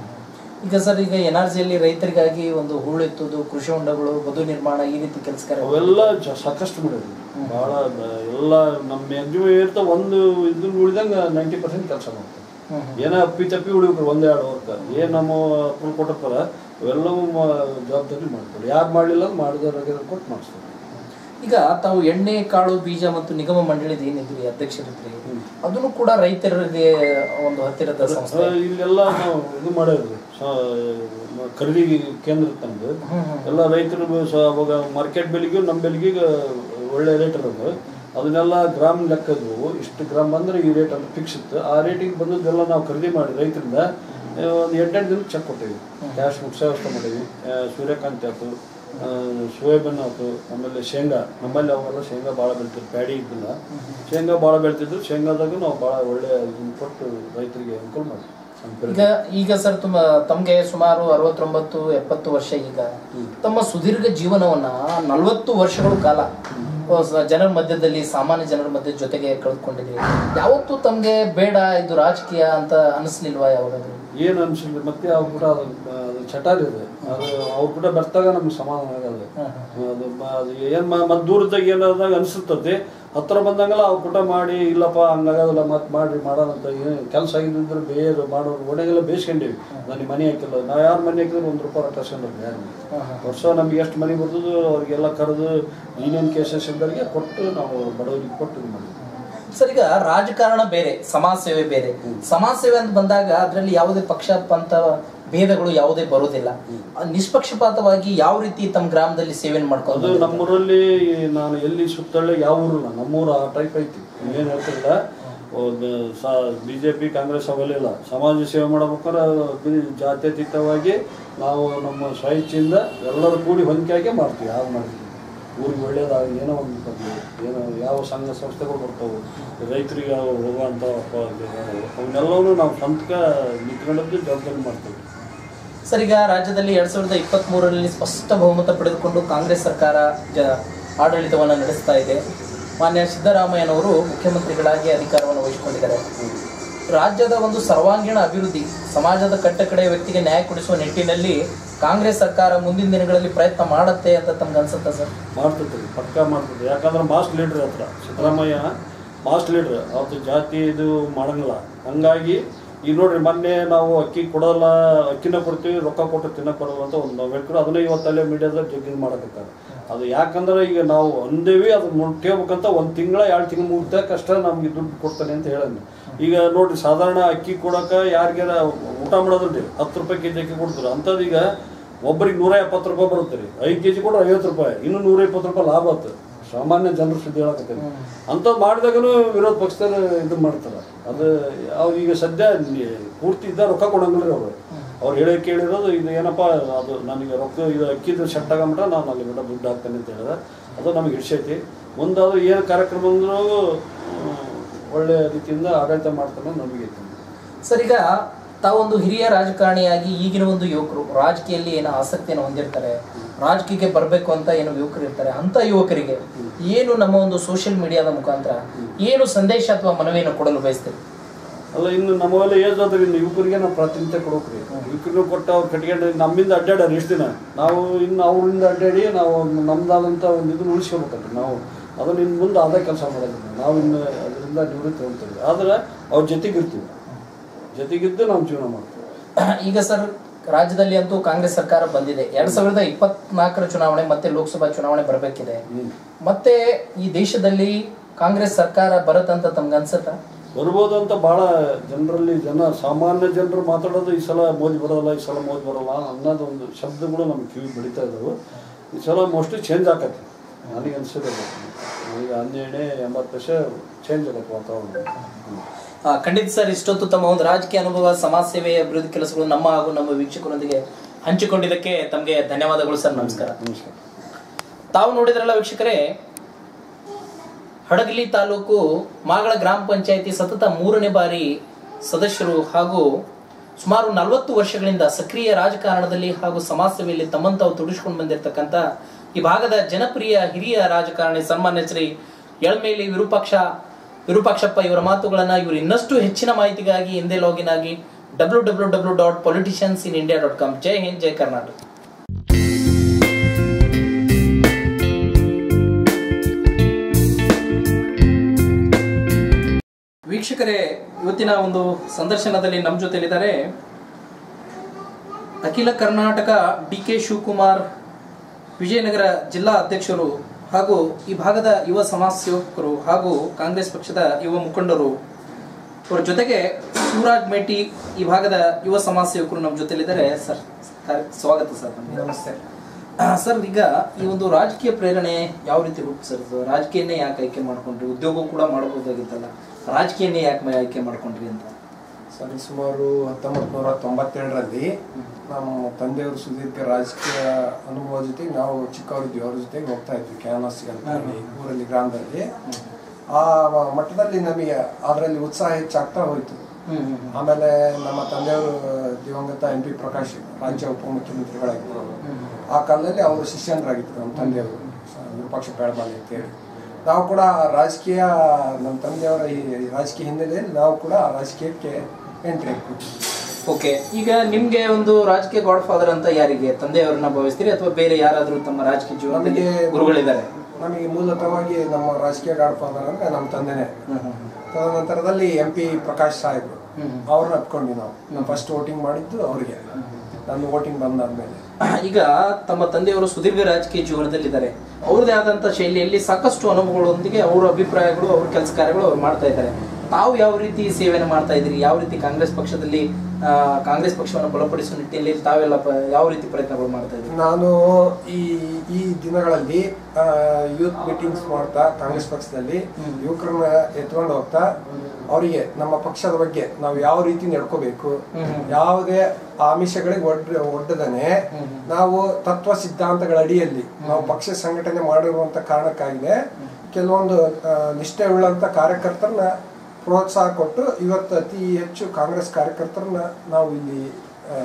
ಈಗ ಸರ್ ಈಗ ಎನ್ ಆರ್ ಜಿಯಲ್ಲಿ ರೈತರಿಗಾಗಿ ಒಂದು ಹೂಳು ಎತ್ತುವುದು ಕೃಷಿ ಹೊಂಡಗಳು ಬದು ನಿರ್ಮಾಣ ಈ ರೀತಿ ಕೆಲಸ ಕಾರ್ಯ
ಅವೆಲ್ಲ ಜ- ಸಾಕಷ್ಟು ಮಾಡಿದ್ವಿ ಭಾಳ ಬ- ಎಲ್ಲ ನಮ್ಮ ಎಗ್ರಿಮೆ ಇರ್ತ ಒಂದು ಇದನ್ನ ಉಳಿದಂಗೆ ನೈಂಟಿ ಪರ್ಸೆಂಟ್ ಕೆಲಸ ಮಾಡ್ತಾರೆ
ಹ್ಮ್
ಏನೋ ಅಪ್ಪಿ ತಪ್ಪಿ ಉಳಿಬೇಕು ಒಂದೇ ಎರಡು ವರ್ಕ ಏನು ನಮ್ಮ ಅಪ್ರೂವ್ ಕೊಟ್ಟಿರ್ತಾರ ಅವೆಲ್ಲವೂ ಮ- ಜವಾಬ್ದಾರಿ ಮಾಡ್ತಾರೆ ಯಾರು ಮಾಡಲಿಲ್ಲ ಮಾಡಿದವ್ರಿಗೆ ಕೊಟ್ಟು ಮಾಡಿಸ್ತಾರೆ
ಈಗ ತಾವು ಎಣ್ಣೆ ಕಾಳು ಬೀಜ ಮತ್ತು ನಿಗಮ ಮಂಡಳಿದ ಏನಿದ್ರಿ ಅಧ್ಯಕ್ಷರಿದ್ರಿ ಅದನ್ನು ಕೂಡ ರೈತರಿಗೆ ಒಂದು ಹತ್ತಿರದ ಸಂಸ್ಥೆ
ಆ, ಇಲ್ಲೆಲ್ಲ ನಾವು ಇದು ಮಾಡಿದ್ವಿ ಸ- ಮ- ಖರೀದಿ ಕೇಂದ್ರ ತಂದು ಎಲ್ಲ ರೈತರು ಸ- ಅವಾಗ ಮಾರ್ಕೆಟ್ ಬೆಲೆಗೂ ನಮ್ಮ ಬೆಲೆಗೆ ಒಳ್ಳೆ ರೇಟ್ ಇರೋದು ಅದನ್ನೆಲ್ಲ ಗ್ರಾಮ್ ಲೆಕ್ಕ ಇದ್ವು ಇಷ್ಟು ಗ್ರಾಮ್ ಬಂದ್ರೆ ಈ ರೇಟ್ ಅಂತ ಫಿಕ್ಸ್ ಇತ್ತು ಆ ರೇಟಿಗೆ ಬಂದದ್ದೆಲ್ಲ ನಾವು ಖರೀದಿ ಮಾಡಿ ರೈತರಿಂದ ಆ, ಒಂದು ಎಂಟೆಂಟು ದಿನಕ್ಕೆ ಚೆಕ್ ಕೊಟ್ಟೇವಿ ಕ್ಯಾಶ್ ಮುಕ್ಸ ವ್ಯವಸ್ಥೆ ಮಾಡೀವಿ ಆ, ಸೂರ್ಯಕಾಂತಿ ಆಯ್ತು ಆ, ಸೋಯಾಬೀನ್ ಆಯ್ತು ಆಮೇಲೆ ಶೇಂಗಾ ನಮ್ಮಲ್ಲಿ ಅವೆಲ್ಲ ಶೇಂಗಾ ಭಾಳ ಬೆಳಿತಿದ್ರು ಪ್ಯಾಡಿ ಇದ್ದಿಲ್ಲ ಶೇಂಗಾ ಭಾಳ ಬೆಳಿತಿದ್ರು ಶೇಂಗಾದಾಗ ನಾವು ಭಾಳ ಒಳ್ಳೆ ಇದನ್ನ ಕೊಟ್ಟು ರೈತರಿಗೆ ಅನುಕೂಲ ಮಾಡಿ
ಈಗ ಈಗ ಸರ್ ತುಂಬ ತಮಗೆ ಸುಮಾರು ಅರವತ್ತೊಂಬತ್ತು ಎಪ್ಪತ್ತು ವರ್ಷ ಈಗ ತಮ್ಮ ಸುದೀರ್ಘ ಜೀವನವನ್ನ ನಲವತ್ತು ವರ್ಷಗಳ ಕಾಲ ಆ, ಸ- ಜನರ ಮಧ್ಯದಲ್ಲಿ ಸಾಮಾನ್ಯ ಜನರ ಮಧ್ಯ ಜೊತೆಗೆ ಕಳೆದುಕೊಂಡಿದ್ರಿ ಯಾವತ್ತೂ ತಮಗೆ ಬೇಡ ಇದು ರಾಜಕೀಯ ಅಂತ ಅನಿಸ್ಲಿಲ್ವಾ ಯಾವಾಗಾದ್ರೂ
ಏನು ಅನ್ಸಿಲ್ಲ ಮತ್ತೆ ಅವ್ರು ಕೂಡ ಅದನ್ನ ಅದನ್ನ ಚಟ ರೀ ಅದು ಅದು ಅವ್ರ ಕೂಡ ಬರ್ತಾಗ ನಮ್ಗೆ ಸಮಾಧಾನ ಆಗಲ್ಲ
ಹಾ,
ಅದು ಮ- ಅದು ಏನ್ ಮತ್ತೆ ದೂರದಾಗ ಏನಾದಾಗ ಅನ್ಸುತ್ತತಿ ಹತ್ರ ಬಂದಂಗೆಲ್ಲ ಅವ್ರ ಕೂಟ ಮಾಡಿ ಇಲ್ಲಪ್ಪ ಹಂಗಾಗಲ್ಲ ಮತ್ತೆ ಮಾಡ್ರಿ ಮಾಡೋಣ ಅಂತ ಏನು ಕೆಲಸ ಆಗಿದ್ರೆ ಬೇರೆ ಮಾಡೋರು ಒಣಗೆಲ್ಲ ಬೇಯಿಸ್ಕೊಂಡಿವಿ ನನಗೆ ಮನೆ ಹಾಕಿಲ್ಲ ನಾವು ಯಾರು ಮನೆ ಹಾಕಿದ್ರೆ ಒಂದು ರೂಪಾಯಿ ರೊಕ್ಕ ಇಸ್ಕೊಂಡಿಲ್ಲ ಯಾರು
ಹಾ, ಹಾ.
ವರ್ಷ ನಮ್ಗೆ ಎಷ್ಟು ಮನೆ ಬರ್ತದೋ ಅವ್ರಿಗೆಲ್ಲ ಕರೆದು ಯೂನಿಯನ್ ಕೇಸಸ್ ಇದ್ದವರಿಗೆ ಕೊಟ್ಟು ನಾವು ಬಡವರಿಗೆ ಕೊಟ್ಟು ಇದು ಮಾಡಿದ್ವಿ
ಸರ್ ಈಗ ರಾಜಕಾರಣ ಬೇರೆ ಸಮಾಜ ಸೇವೆ ಬೇರೆ ಸಮಾಜ ಸೇವೆ ಅಂತ ಬಂದಾಗ ಅದರಲ್ಲಿ ಯಾವುದೇ ಪಕ್ಷ ಪಂಥ ಭೇದಗಳು ಯಾವುದೇ ಬರುವುದಿಲ್ಲ ನಿಷ್ಪಕ್ಷಪಾತವಾಗಿ ಯಾವ ರೀತಿ ತಮ್ಮ ಗ್ರಾಮದಲ್ಲಿ ಸೇವೆಯನ್ನು
ಅದು
ಮಾಡ್ಕೊಂಡು
ನಮ್ಮೂರಲ್ಲಿ ನಾನು ಎಲ್ಲಿ ಸುತ್ತಳ್ಳಿ ಯಾವ ಊರಿಲ್ಲ ನಮ್ಮೂರು ಆ ಟೈಪ್ ಐತಿ ಏನು ಹೇಳ್ತಿಲ್ಲ ಒಂದು ಸಾ ಬಿ ಜೆ ಪಿ ಕಾಂಗ್ರೆಸ್ ಅವೆಲ್ಲ ಸಮಾಜ ಸೇವೆ ಮಾಡ್ಬೇಕಾದ್ರೆ ಬಿ- ಜಾತ್ಯತೀತವಾಗಿ ನಾವು ನಮ್ಮ ಸ್ವಇಚ್ಛೆಯಿಂದ ಎಲ್ಲರೂ ಕೂಡಿ ಹೊಂದಿಕೆಯಾಗೆ ಮಾಡ್ತೀವಿ ಯಾವ್ದು ಮಾಡ್ತೀವಿ ಊರಿಗೆ ಒಳ್ಳೇದಾಗ ಏನೋ ಒಂದು ಬರಲಿ ಏನೋ ಯಾವ ಸಂಘ ಸಂಸ್ಥೆಗಳು ಬರ್ತಾವೆ ರೈತರಿಗೆ ಯಾವ ಹೋಗುವಂಥ ಅವನ್ನೆಲ್ಲವೂ ನಾವು ಸ್ವಂತಕ ನಿಂತ್ಕೊಂಡದ್ದು ಜವಾಬ್ದಾರಿ ಮಾಡ್ತೀವಿ
ಸರ್ ಈಗ ರಾಜ್ಯದಲ್ಲಿ ಎರಡ್ ಸಾವಿರದ ಇಪ್ಪತ್ತ್ ಮೂರರಲ್ಲಿ ಸ್ಪಷ್ಟ ಬಹುಮತ ಪಡೆದುಕೊಂಡು ಕಾಂಗ್ರೆಸ್ ಸರ್ಕಾರ ಜ ಆಡಳಿತವನ್ನು ನಡೆಸ್ತಾ ಇದೆ ಮಾನ್ಯ ಸಿದ್ದರಾಮಯ್ಯನವರು ಮುಖ್ಯಮಂತ್ರಿಗಳಾಗಿ ಅಧಿಕಾರವನ್ನು ವಹಿಸಿಕೊಂಡಿದ್ದಾರೆ ರಾಜ್ಯದ ಒಂದು ಸರ್ವಾಂಗೀಣ ಅಭಿವೃದ್ಧಿ ಸಮಾಜದ ಕಟ್ಟಕಡೆಯ ವ್ಯಕ್ತಿಗೆ ನ್ಯಾಯ ಕೊಡಿಸುವ ನಿಟ್ಟಿನಲ್ಲಿ ಕಾಂಗ್ರೆಸ್ ಸರ್ಕಾರ ಮುಂದಿನ ದಿನಗಳಲ್ಲಿ ಪ್ರಯತ್ನ ಮಾಡುತ್ತೆ ಅಂತ ತಮ್ಗೆ ಅನ್ಸುತ್ತಾ ಸರ್
ಮಾಡ್ತೈತೆ ರೀ ಪಕ್ಕ ಮಾಡ್ತೈತೆ ಯಾಕಂದ್ರೆ ಮಾಸ್ ಲೀಡ್ರ್ ಹತ್ರ ಸಿದ್ದರಾಮಯ್ಯ ಮಾಸ್ ಲೀಡ್ರ್ ಅವತ್ತು ಜಾತಿ ಇದು ಮಾಡಂಗಿಲ್ಲ ಹಂಗಾಗಿ ಈಗ ನೋಡ್ರಿ ಮೊನ್ನೆ ನಾವು ಅಕ್ಕಿ ಕೊಡಲ್ಲ ಅಕ್ಕಿನ ಕೊಡ್ತೀವಿ ರೊಕ್ಕ ಕೊಟ್ಟು ತಿನ್ನಕ್ಕೆ ಬರಲ್ಲ ಅಂತ ಒಂದು ನಾವು ಹೇಳ್ಕೊಂಡು ಅದನ್ನ ಇವತ್ತಲ್ಲೇ ಮೀಡಿಯಾದಾಗ ಜಗ್ಗಿ ಮಾಡಕತ್ತಾರೆ ಅದು ಯಾಕಂದ್ರೆ ಈಗ ನಾವು ಅಂದೇವಿ ಅದು ಮುಟ್ಕೋಬೇಕಂತ ಒಂದು ತಿಂಗಳ ಎರಡು ತಿಂಗಳು ಮುಗ್ದ ಕಷ್ಟ ನಮ್ಗೆ ದುಡ್ಡು ಕೊಡ್ತಾನೆ ಅಂತ ಹೇಳಂಗೆ ಈಗ ನೋಡ್ರಿ ಸಾಧಾರಣ ಅಕ್ಕಿ ಕೊಡಕ್ಕೆ ಯಾರಿಗಾರ ಊಟ ಮಾಡೋದ್ರಿ ಹತ್ತು ರೂಪಾಯಿ ಕೆ ಜಿ ಅಕ್ಕಿ ಕೊಡ್ತಾರೆ ಅಂಥದ್ದು ಈಗ ಒಬ್ಬರಿಗೆ ನೂರ ಎಪ್ಪತ್ತು ರೂಪಾಯಿ ಬರುತ್ತೆ ರೀ ಐದು ಕೆ ಜಿ ಕೊಡ್ರೆ ಐವತ್ತು ರೂಪಾಯಿ ಇನ್ನು ನೂರ ಇಪ್ಪತ್ತು ರೂಪಾಯಿ ಲಾಭ ಆತು ಸಾಮಾನ್ಯ ಜನರು ಸುದ್ದಿ ಹೇಳಕತ್ತೀನಿ ಅಂಥದ್ದು ಮಾಡಿದಾಗನು ವಿರೋಧ ಪಕ್ಷದವ್ರು ಇದು ಮಾಡ್ತಾರೆ ಅದು ಅವ್ರು ಈಗ ಸದ್ಯ ನಿ- ಪೂರ್ತಿ ಇದ್ದ ರೊಕ್ಕ ಕೊಡಂಗಿಲ್ಲ ರೀ ಅವರು ಅವ್ರು ಹೇಳಿ ಕೇಳಿರೋದು ಇದು ಏನಪ್ಪ ಅದು ನನಗೆ ರೊಕ್ಕ ಇದು ಅಕ್ಕಿದು ಸೆಟ್ ಆಗಮಟ ನಾನು ಅಲ್ಲಿ ಬಿಡ ದುಡ್ಡು ಹಾಕ್ತೇನೆ ಅಂತ ಹೇಳಿದ್ರೆ ಅದು ನಮಗೆ ಹಿಡ್ಸೈತಿ ಮುಂದಾದ್ರೂ ಏನು ಕಾರ್ಯಕ್ರಮ ಅಂದ್ರೂ ಒಳ್ಳೆ ರೀತಿಯಿಂದ ಆಡಳಿತ ಮಾಡ್ತಾನೆ ನಮಗೆ
ಸರ್ ಈಗ ತಾವೊಂದು ಹಿರಿಯ ರಾಜಕಾರಣಿಯಾಗಿ ಈಗಿನ ಒಂದು ಯುವಕರು ರಾಜಕೀಯದಲ್ಲಿ ಏನೋ ಆಸಕ್ತಿಯನ್ನು ಹೊಂದಿರ್ತಾರೆ ರಾಜಕೀಯಕ್ಕೆ ಬರಬೇಕು ಅಂತ ಏನು ಯುವಕರು ಇರ್ತಾರೆ ಅಂತ ಯುವಕರಿಗೆ ಏನು ನಮ್ಮ ಒಂದು ಸೋಷಿಯಲ್ ಮೀಡಿಯಾದ ಮುಖಾಂತರ ಏನು ಸಂದೇಶ ಅಥವಾ ಮನವಿಯನ್ನು ಕೊಡಲು ಬಯಸ್ತೀರಿ
ಅಲ್ಲ ಇನ್ನು ನಮ್ಮವೆಲ್ಲ ಏಜ್ ಆದ್ರಿಂದ ಯುವಕರಿಗೆ ನಾವು ಪ್ರಾತಿನಿಧ್ಯ ಕೊಡೋಕ್ರಿ ಯುವಕರಿಗೂ ಕೊಟ್ಟು ಅವ್ರು ಕಟ್ಕೊಂಡು ನಮ್ಮಿಂದ ಅಡ್ಡಾಡ್ಯಾರ ಎಷ್ಟು ದಿನ ನಾವು ಇನ್ನು ಅವರಿಂದ ಅಡ್ಡಾಡಿ ನಾವು ನಮ್ದಾದಂಥ ಒಂದು ಇದನ್ನ ಉಳಿಸ್ಕೋಬೇಕಲ್ರಿ ನಾವು ಅದನ್ನ ಇನ್ನು ಮುಂದೆ ಅದೇ ಕೆಲಸ ಮಾಡೋದಿಲ್ಲ ನಾವು ಇನ್ನು ಅದರಿಂದ ನಿವೃತ್ತಿ ಹೊಂತೀವಿ ಆದ್ರೆ ಅವ್ರ ಜೊತೆಗಿರ್ತೀವಿ ಜೊತೆಗಿದ್ದು ನಾವು ಜೀವನ ಮಾಡ್ತೀವಿ
ಈಗ ಸರ್ ರಾಜ್ಯದಲ್ಲಿ ಅಂತೂ ಕಾಂಗ್ರೆಸ್ ಸರ್ಕಾರ ಬಂದಿದೆ ಎರಡ್ ಸಾವಿರದ ಇಪ್ಪತ್ನಾಲ್ಕರ ಚುನಾವಣೆ ಮತ್ತೆ ಲೋಕಸಭಾ ಚುನಾವಣೆ ಬರಬೇಕಿದೆ
ಹ್ಮ್.
ಮತ್ತೆ ಈ ದೇಶದಲ್ಲಿ ಕಾಂಗ್ರೆಸ್ ಸರ್ಕಾರ ಬರುತ್ತಂತ ತಮ್ಗೆ ಅನ್ಸುತ್ತಾ
ಬರ್ಬೋದು ಅಂತ ಭಾಳ ಜನರಲ್ಲಿ ಜನ ಸಾಮಾನ್ಯ ಜನರು ಮಾತಾಡೋದು ಈ ಸಲ ಮೋದಿ ಬರೋಲ್ಲ ಈ ಸಲ ಮೋದಿ ಬರೋಲ್ಲ ಅನ್ನೋದು ಒಂದು ಶಬ್ದಗಳು ನಮ್ಗೆ ಕಿವಿ ಬೆಳೀತಾ ಇದ್ದಾವೆ ಈ ಸಲ ಮೋಸ್ಟ್ಲಿ ಚೇಂಜ್ ಆಕತ್ತೆ ನನಗೆ ಅನ್ಸಿರೋದು ಈಗ ಹನ್ನೆರಡು ಎಂಬತ್ತು ವರ್ಷ ಚೇಂಜ್ ಆಗತ್ತೆ ವಾತಾವರಣ ಹ್ಮ್.
ಆ, ಖಂಡಿತ ಸರ್ ಇಷ್ಟೊತ್ತು ತಮ್ಮ ಒಂದು ರಾಜಕೀಯ ಅನುಭವ ಸಮಾಜ ಸೇವೆ ಅಭಿವೃದ್ಧಿ ಕೆಲಸಗಳು ನಮ್ಮ ಹಾಗೂ ನಮ್ಮ ವೀಕ್ಷಕರೊಂದಿಗೆ ಹಂಚಿಕೊಂಡಿದ್ದಕ್ಕೆ ತಮಗೆ ಧನ್ಯವಾದಗಳು ಸರ್ ನಮಸ್ಕಾರ
ನಮಸ್ಕಾರ
ತಾವು ನೋಡಿದ್ರಲ್ಲ ವೀಕ್ಷಕರೇ ಹಡಗಲಿ ತಾಲೂಕು ಮಾಗಳ ಗ್ರಾಮ ಪಂಚಾಯಿತಿ ಸತತ ಮೂರನೇ ಬಾರಿ ಸದಸ್ಯರು ಹಾಗೂ ಸುಮಾರು ನಲವತ್ತು ವರ್ಷಗಳಿಂದ ಸಕ್ರಿಯ ರಾಜಕಾರಣದಲ್ಲಿ ಹಾಗೂ ಸಮಾಜ ಸೇವೆಯಲ್ಲಿ ತಮ್ಮನ್ನು ತಾವು ತೊಡಗಿಸಿಕೊಂಡು ಬಂದಿರತಕ್ಕಂಥ ಈ ಭಾಗದ ಜನಪ್ರಿಯ ಹಿರಿಯ ರಾಜಕಾರಣಿ ಸನ್ಮಾನ್ಯ ಶ್ರೀ ಎಳ್ಮೇಲಿ ವಿರೂಪಾಕ್ಷ ವಿರೂಪಾಕ್ಷಪ್ಪ ಇವರ ಮಾತುಗಳನ್ನ ಇವರು ಇನ್ನಷ್ಟು ಹೆಚ್ಚಿನ ಮಾಹಿತಿಗಾಗಿ ಹಿಂದೆ ಲಾಗಿನ್ ಆಗಿ W W W dot politicians in India dot com ಜೈ ಹಿಂದ್ ಜೈ ಕರ್ನಾಟಕ ವೀಕ್ಷಕರೇ ಇವತ್ತಿನ ಒಂದು ಸಂದರ್ಶನದಲ್ಲಿ ನಮ್ಮ ಜೊತೆಲಿದ್ದಾರೆ ಅಖಿಲ ಕರ್ನಾಟಕ ಡಿ ಕೆ ಶಿವಕುಮಾರ್ ವಿಜಯನಗರ ಜಿಲ್ಲಾ ಅಧ್ಯಕ್ಷರು ಹಾಗೂ ಈ ಭಾಗದ ಯುವ ಸಮಾಜ ಸೇವಕರು ಹಾಗೂ ಕಾಂಗ್ರೆಸ್ ಪಕ್ಷದ ಯುವ ಮುಖಂಡರು ಅವರ ಜೊತೆಗೆ ಶಿವರಾಜ್ ಮೇಟಿ ಈ ಭಾಗದ ಯುವ ಸಮಾಜ ಸೇವಕರು ನಮ್ಮ ಜೊತೆಲಿದ್ದಾರೆ ಸರ್ ಕಾರ್ಯ- ಸ್ವಾಗತ ಸರ್ ನಮಗೆ ನಮಸ್ತೆ ಸರ್ ಈಗ ಈ ಒಂದು ರಾಜಕೀಯ ಪ್ರೇರಣೆ ಯಾವ ರೀತಿ ಹುಟ್ಟು ಸರ್ ಇದು ರಾಜಕೀಯನೇ ಯಾಕೆ ಆಯ್ಕೆ ಮಾಡ್ಕೊಂಡ್ರಿ ಉದ್ಯೋಗ ಕೂಡ ಮಾಡಬಹುದಾಗಿತ್ತಲ್ಲ ರಾಜಕೀಯನೇ ಯಾಕೆ ಆಯ್ಕೆ ಮಾಡ್ಕೊಂಡ್ರಿ ಅಂತ
ಸರಿ ಸುಮಾರು ಹತ್ತೊಂಬತ್ತು ನೂರ ತೊಂಬತ್ತೆರಡರಲ್ಲಿ ನಮ್ಮ ತಂದೆಯವರು ಸುದೀರ್ಘ ರಾಜಕೀಯ ಅನುಭವ ಜೊತೆಗೆ ನಾವು ಚಿಕ್ಕವರಿದ್ವಿ ಅವ್ರ ಜೊತೆಗೆ ಹೋಗ್ತಾ ಇದ್ವಿ ಕ್ಯಾನಸ್ಗೆ ಅಂತ ಹೇಳಿ ಊರಲ್ಲಿ ಗ್ರಾಮದಲ್ಲಿ ಆ ಮಟ್ಟದಲ್ಲಿ ನಮಗೆ ಅದರಲ್ಲಿ ಉತ್ಸಾಹ ಹೆಚ್ಚಾಗ್ತಾ ಹೋಯಿತು ಆಮೇಲೆ ನಮ್ಮ ತಂದೆಯವರು ದಿವಂಗತ ಎಂ ಪಿ ಪ್ರಕಾಶ್ ರಾಜ್ಯ ಉಪಮುಖ್ಯಮಂತ್ರಿಗಳಾಗಿದ್ದರು ಆ ಕಾಲದಲ್ಲಿ ಅವರು ಶಿಷ್ಯನರಾಗಿದ್ದರು ನಮ್ಮ ತಂದೆಯವರು ವಿಪಕ್ಷ ಬೆಳಬಾಲಿ ಅಂತೇಳಿ ನಾವು ಕೂಡ ರಾಜಕೀಯ ನಮ್ಮ ತಂದೆಯವರ ಈ ರಾಜಕೀಯ ಹಿನ್ನೆಲೆಯಲ್ಲಿ ನಾವು ಕೂಡ ಆ ರಾಜಕೀಯಕ್ಕೆ ಎಂಟ್ರಿ ಹಾಕ್ಬಿಟ್ವಿ
ಓಕೆ ಈಗ ನಿಮ್ಗೆ ಒಂದು ರಾಜಕೀಯ ಗಾಡ್ ಫಾದರ್ ಅಂತ ಯಾರಿಗೆ ತಂದೆಯವರನ್ನ ಭಾವಿಸ್ತೀರಿ ಅಥವಾ ಬೇರೆ ಯಾರಾದ್ರೂ ತಮ್ಮ ರಾಜಕೀಯ ಜೀವನದಲ್ಲಿ
ನಮಗೆ-
ಗುರುಗಳಿದ್ದಾರೆ
ನಮಗೆ ಮೂಲತಃವಾಗಿ ನಮ್ಮ ರಾಜಕೀಯ ಗಾಡ್ ಫಾದರ್ ಅಂದ್ರೆ ನಮ್ಮ ತಂದೆನೇ ತದನಂತರದಲ್ಲಿ ಎಂ ಪಿ ಪ್ರಕಾಶ್ ಸಾಹೇಬ್ರು ಅವ್ರನ್ನ ಹತ್ಕೊಂಡ್ವಿ ನಾವು ನಾವು ಫಸ್ಟ್ ವೋಟಿಂಗ್ ಮಾಡಿದ್ದು ಅವರಿಗೆ ನನ್ನ ವೋಟಿಂಗ್ ಬಂದಾದ್ಮೇಲೆ
ಈಗ ತಮ್ಮ ತಂದೆಯವರು ಸುದೀರ್ಘ ರಾಜಕೀಯ ಜೀವನದಲ್ಲಿದ್ದಾರೆ ಅವ್ರದೇ ಆದಂತ ಶೈಲಿಯಲ್ಲಿ ಸಾಕಷ್ಟು ಅನುಭವಗಳೊಂದಿಗೆ ಅವರ ಅಭಿಪ್ರಾಯಗಳು ಅವ್ರ ಕೆಲಸ ಕಾರ್ಯಗಳು ಅವ್ರು ಮಾಡ್ತಾ ಇದ್ದಾರೆ ತಾವು ಯಾವ ರೀತಿ ಸೇವೆಯನ್ನು ಮಾಡ್ತಾ ಇದ್ರಿ ಯಾವ ರೀತಿ ಕಾಂಗ್ರೆಸ್ ಪಕ್ಷದಲ್ಲಿ ಆ, ಕಾಂಗ್ರೆಸ್ ಪಕ್ಷವನ್ನು ಬಲಪಡಿಸುವ ನಿಟ್ಟಿನಲ್ಲಿ ತಾವೆಲ್ಲ ಪ- ಯಾವ ರೀತಿ ಪ್ರಯತ್ನಗಳು ಮಾಡ್ತಾ ಇದ್ರಿ
ನಾನು ಈ ಈ ದಿನಗಳಲ್ಲಿ ಯೂತ್ ಮೀಟಿಂಗ್ಸ್ ಮಾಡ್ತಾ ಕಾಂಗ್ರೆಸ್ ಪಕ್ಷದಲ್ಲಿ ಯುವಕರನ್ನ ಎತ್ಕೊಂಡು ಹೋಗ್ತಾ ಅವರಿಗೆ ನಮ್ಮ ಪಕ್ಷದ ಬಗ್ಗೆ ನಾವು ಯಾವ ರೀತಿ ನಡ್ಕೋಬೇಕು ಯಾವುದೇ ಆಮಿಷಗಳಿಗೆ ಒಡ್ ಒಡ್ಡದನೆ ನಾವು ತತ್ವ ಸಿದ್ಧಾಂತಗಳ ಅಡಿಯಲ್ಲಿ ನಾವು ಪಕ್ಷ ಸಂಘಟನೆ ಮಾಡಿರುವಂತ ಕಾರಣಕ್ಕಾಗಿದೆ ಕೆಲವೊಂದು ಆ, ನಿಷ್ಠೆ ಉಳ್ಳಂತ ಕಾರ್ಯಕರ್ತರನ್ನ ಪ್ರೋತ್ಸಾಹ ಕೊಟ್ಟು ಇವತ್ತು ಅತಿ ಹೆಚ್ಚು ಕಾಂಗ್ರೆಸ್ ಕಾರ್ಯಕರ್ತರನ್ನ ನಾವು ಇಲ್ಲಿ ಆ,